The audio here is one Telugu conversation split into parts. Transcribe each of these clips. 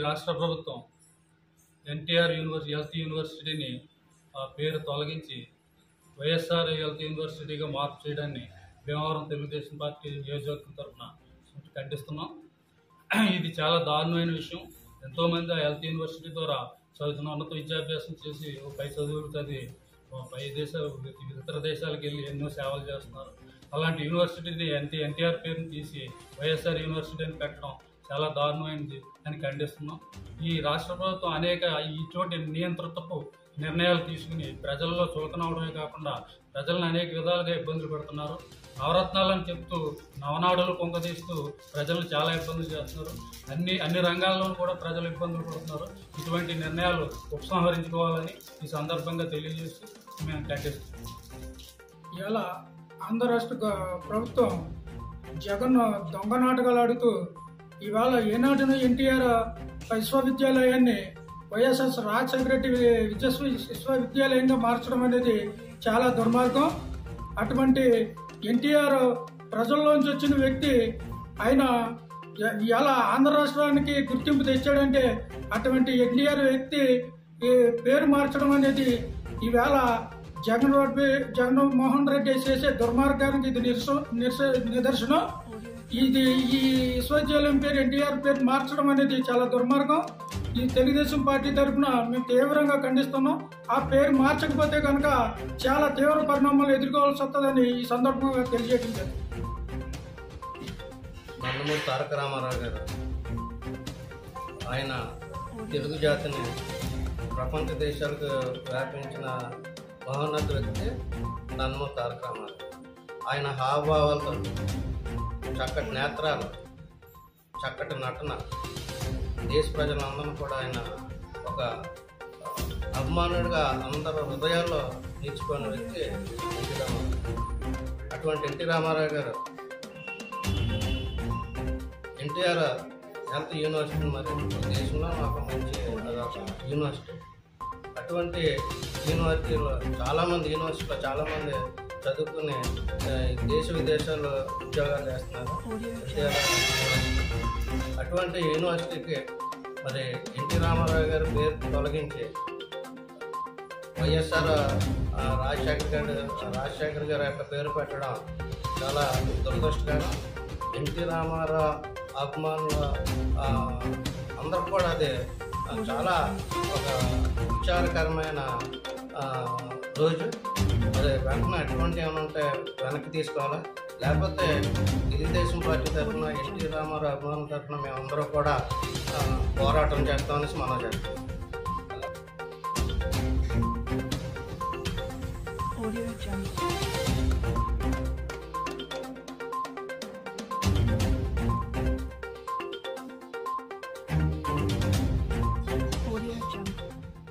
రాష్ట్ర ప్రభుత్వం ఎన్టీఆర్ యూనివర్సిటీ హెల్త్ యూనివర్సిటీని ఆ పేరు తొలగించి వైఎస్ఆర్ హెల్త్ యూనివర్సిటీగా మార్పు చేయడాన్ని భీమవరం తెలుగుదేశం పార్టీ నియోజకవర్గం తరఫున ఖండిస్తున్నాం ఇది చాలా దారుణమైన విషయం ఎంతోమంది ఆ హెల్త్ యూనివర్సిటీ ద్వారా చదువుతున్న ఉన్నత విద్యాభ్యాసం చేసి ఓ పై చదువులు చదివి ఓ పై దేశ ఇతర దేశాలకు వెళ్ళి ఎన్నో సేవలు చేస్తున్నారు అలాంటి యూనివర్సిటీని ఎన్టీ ఎన్టీఆర్ పేరుని తీసి వైఎస్ఆర్ యూనివర్సిటీ అని పెట్టడం చాలా దారుణమైనది అని ఖండిస్తున్నాం ఈ రాష్ట్ర ప్రభుత్వం అనేక ఇటువంటి నియంత్రితపు నిర్ణయాలు తీసుకుని ప్రజల్లో చులకనవడమే కాకుండా ప్రజలను అనేక విధాలుగా ఇబ్బందులు పెడుతున్నారు నవరత్నాలను చెప్తూ నవనాడులు పొంగదీస్తూ ప్రజలను చాలా ఇబ్బందులు చేస్తున్నారు అన్ని అన్ని రంగాల్లోనూ కూడా ప్రజలు ఇబ్బందులు పడుతున్నారు ఇటువంటి నిర్ణయాలు ఉపసంహరించుకోవాలని ఈ సందర్భంగా తెలియజేస్తూ మేము ఖండిస్తున్నాం ఇలా ఆంధ్ర రాష్ట్ర గ- ప్రభుత్వం జగన్ దొంగ నాటకాలు ఆడుతూ ఇవాళ ఏనాటిను ఎన్టీఆర్ విశ్వవిద్యాలయాన్ని వైఎస్ఎస్ రాజశేఖర రెడ్డి విశ్వ విశ్వవిద్యాలయంగా మార్చడం అనేది చాలా దుర్మార్గం అటువంటి ఎన్టీఆర్ ప్రజల్లోంచి వచ్చిన వ్యక్తి ఆయన ఇలా ఆంధ్ర రాష్ట్రానికి గుర్తింపు తెచ్చాడంటే అటువంటి ఎన్టీఆర్ వ్యక్తి ఈ పేరు మార్చడం అనేది ఈవేళ జగన్ రెడ్డి జగన్మోహన్ రెడ్డి చేసే దుర్మార్గానికి ఇది నిరస నిరస- నిదర్శనం ఇది ఈ విశ్వవిద్యాలయం పేరు ఎన్టీఆర్ పేరు మార్చడం అనేది చాలా దుర్మార్గం ఈ తెలుగుదేశం పార్టీ తరఫున మేము తీవ్రంగా ఖండిస్తున్నాం ఆ పేరు మార్చకపోతే కనుక చాలా తీవ్ర పరిణామాలు ఎదుర్కోవాల్సి వస్తుందని ఈ సందర్భంగా తెలియజేయడం జరిగింది నందమూరి తారక రామారావు గారు ఆయన తెలుగు జాతిని ప్రపంచ దేశాలకు వ్యాపించిన మహోన్నత వ్యక్తి నందమూరి తారక రామారావు ఆయన హావభావాలతో చక్కటి నేత్రాలు చక్కటి నటన దేశ ప్రజలందరూ కూడా ఆయన ఒక అభిమానుడిగా అందరి హృదయాల్లో నిలిచిపోయిన వ్యక్తి ఎన్టీ రామారావు అటువంటి ఎన్టీ రామారావు గారు ఎన్టీఆర్ హెల్త్ యూనివర్సిటీ మరి దేశంలో ఒక మంచి అదొక యూనివర్సిటీ అటువంటి యూనివర్సిటీలో చాలామంది యూనివర్సిటీలో చాలామంది చదువుకుని ఆ, దేశ విదేశాల్లో ఉద్యోగాలు చేస్తున్నారు ఎన్టీఆర్ యూనివర్సిటీ. అటువంటి యూనివర్సిటీకి మరి ఎన్టీ రామారావు గారి పేరు తొలగించి వైఎస్ఆర్ ఆ, రాజశేఖర్ గారి రాజశేఖర్ గారి యొక్క పేరు పెట్టడం చాలా దురదృష్టకరం ఎన్టీ రామారావు అభిమానుల ఆ, అందరూ కూడా అది ఆ, చాలా ఒక విచారకరమైన ఆ, రోజు మరి వెంటనే అటువంటి ఏమైనా ఉంటే వెనక్కి తీసుకోవాలా లేకపోతే తెలుగుదేశం పార్టీ తరఫున ఎన్టీ రామారావు అభిమానుల తరఫున మేమందరూ కూడా ఆ, పోరాటం చేస్తామనేసి మనం చేస్తాం Audio Jungle. Audio Jungle.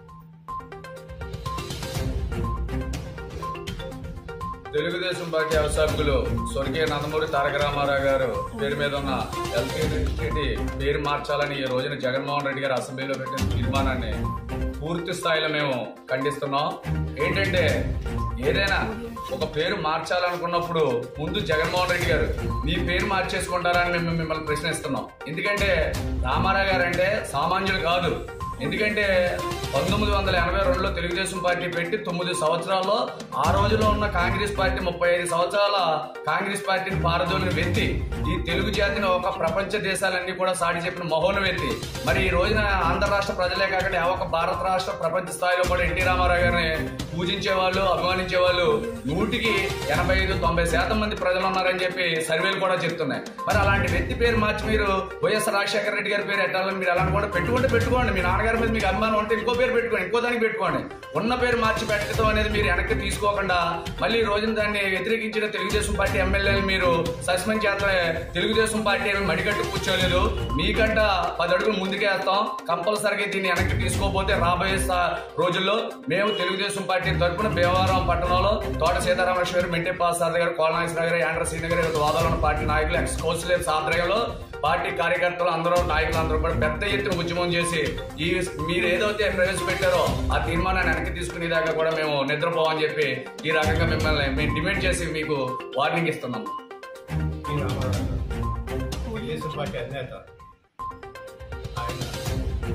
Telugu Desam party వ్యవస్థాపకులు స్వర్గీయ నందమూరి తారక రామారావు గారు పేరు మీద ఉన్న ఎల్కే యూనివర్సిటీ పేరు మార్చాలని ఈ రోజున జగన్మోహన్ రెడ్డి గారు అసెంబ్లీలో పెట్టిన తీర్మానాన్ని పూర్తి స్థాయిలో మేము ఖండిస్తున్నాం ఏంటంటే ఏదైనా ఒక పేరు మార్చాలనుకున్నప్పుడు ముందు జగన్మోహన్ రెడ్డి గారు మీ పేరు మార్చేసుకుంటారా అని మేము మిమ్మల్ని ప్రశ్నిస్తున్నాం ఎందుకంటే రామారావు గారు అంటే సామాన్యులు కాదు ఎందుకంటే పంతొమ్మిది వందల ఎనభై రెండులో తెలుగుదేశం పార్టీ పెట్టి తొమ్మిది సంవత్సరాల్లో ఆ రోజులో ఉన్న కాంగ్రెస్ పార్టీ ముప్పై ఐదు సంవత్సరాల కాంగ్రెస్ పార్టీని పారదోలిన వ్యక్తి ఈ తెలుగు జాతిని ఒక ప్రపంచ దేశాలన్నీ కూడా సాటి చెప్పిన మహోన వ్యక్తి మరి ఈ రోజున ఆంధ్ర రాష్ట్ర ప్రజలే కాకుండా ఆ ఒక భారత రాష్ట్ర ప్రపంచ స్థాయిలో కూడా ఎన్టీ రామారావు గారిని పూజించే వాళ్ళు అభిమానించే వాళ్ళు నూటికి ఎనభై ఐదు తొంభై శాతం మంది ప్రజలు ఉన్నారని చెప్పి సర్వేలు కూడా చెప్తున్నాయి మరి అలాంటి వ్యక్తి పేరు మార్చి మీరు వైఎస్ రాజశేఖర రెడ్డి గారి పేరు ఎట్టాలని మీరు అలాంటి కూడా పెట్టుకుంటే పెట్టుకోండి మీ నాన్నగారి మీద మీకు అభిమానం ఉంటే ఇంకో పేరు పెట్టుకోండి ఇంకో దానికి పెట్టుకోండి ఉన్న పేరు మార్చి పెట్టడం అనేది మీరు వెనక్కి తీసుకోకుండా మళ్ళీ ఈ రోజున దాన్ని వ్యతిరేకించిన తెలుగుదేశం పార్టీ ఎమ్మెల్యేలు మీరు సస్పెండ్ చేస్తే తెలుగుదేశం పార్టీ ఏమి మడికట్టు కూర్చోలేదు మీకంట పది అడుగులు ముందుకేస్తాం కంపల్సరీగా దీన్ని వెనక్కి తీసుకోకపోతే రాబోయే సా- రోజుల్లో మేము తెలుగుదేశం పార్టీ తరఫున భీమవరం పట్టణంలో తోట సీతారామేశ్వర మెంటే పాసార్ గారు కోలనాగేశ్వర గారు యాండ్ర శ్రీనగర్ గారు వాదాలు ఉన్న పార్టీ నాయకులు ఎక్స్ కౌన్సిలర్స్ ఆధ్వర్యంలో పార్టీ కార్యకర్తలు అందరూ నాయకులు అందరూ కూడా పెద్ద ఎత్తున ఉద్యమం చేసి ఈ మీరు ఏదైతే ప్రవేశపెట్టారో ఆ తీర్మానాన్ని వెనక్కి తీసుకునేదాకా కూడా మేము నిద్రపోవని చెప్పి ఈ రకంగా మిమ్మల్ని మేము డిమాండ్ చేసి మీకు వార్నింగ్ ఇస్తున్నాం ఎన్టీ రామారావు గారు తెలుగుదేశం పార్టీ అధినేత ఆయన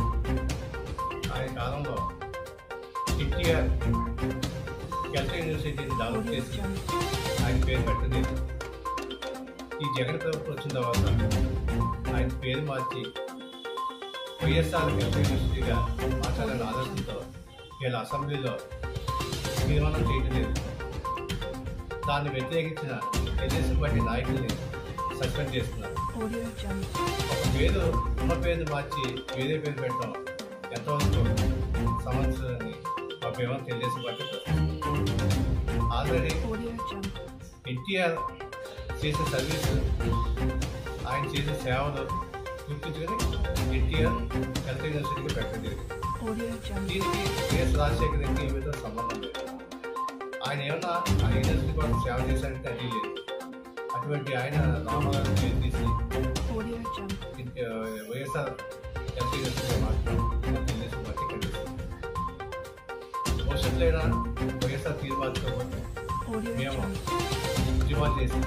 ఆయన కాలంలో ఎన్టీఆర్ కెల్టన్ యూనివర్సిటీని డెవలప్ Audio చేసి Jungle. ఆయన పేరు పెట్టలేదు ఈ జగన్ ప్రభుత్వం వచ్చిన తర్వాత ఆయన పేరు మార్చి వైఎస్ఆర్ కెల్టన్ యూనివర్సిటీగా మార్చాలనే ఆలోచనతో వీళ్ళ అసెంబ్లీలో తీర్మానం చేయడం లేదు దాన్ని వ్యతిరేకించిన తెలుగుదేశం పార్టీ నాయకుల్ని సస్పెండ్ చేస్తున్నారు Audio Jungle. ఒక పేరు ఉన్న పేరు మార్చి వేరే పేరు పెట్టడం ఎంతవరకు సంవత్సరాన్ని మా పేరు తెలుగుదేశం పార్టీ ప్రశ్నిస్తుంది. Already Audio Jungle. ఎన్టీఆర్ చేసిన సర్వీస్ ఆయన చేసిన సేవలు గుర్తించుకొని ఎన్టీఆర్ హెల్త్ యూనివర్సిటీకి పెట్టడం జరిగింది Audio Jungle. దీనికి వైఎస్ రాజశేఖర రెడ్డి ఏమితో సంబంధం లేదు ఆయన ఏమన్నా ఆ యూనివర్సిటీ కోసం సేవ చేశారంటే అది లేదు అటువంటి ఆయన రామారావు పేరు తీసి Audio Jungle. ఇంత, వైఎస్ఆర్ హెల్త్ యూనివర్సిటీగా మార్చడం మా తెలుగుదేశం పార్టీ ఖండిస్తుంది భవిష్యత్తులో అయినా వైఎస్ఆర్ తీరు మార్చుకోకపోతే Audio మేము Jungle. ఉద్యమాలు చేసి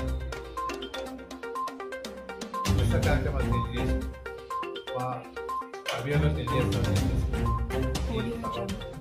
విశ్వ కార్యక్రమాలు తెలియజేసి మా అభియోగాలు తెలియజేస్తామని చెప్పేసి ఈ సభ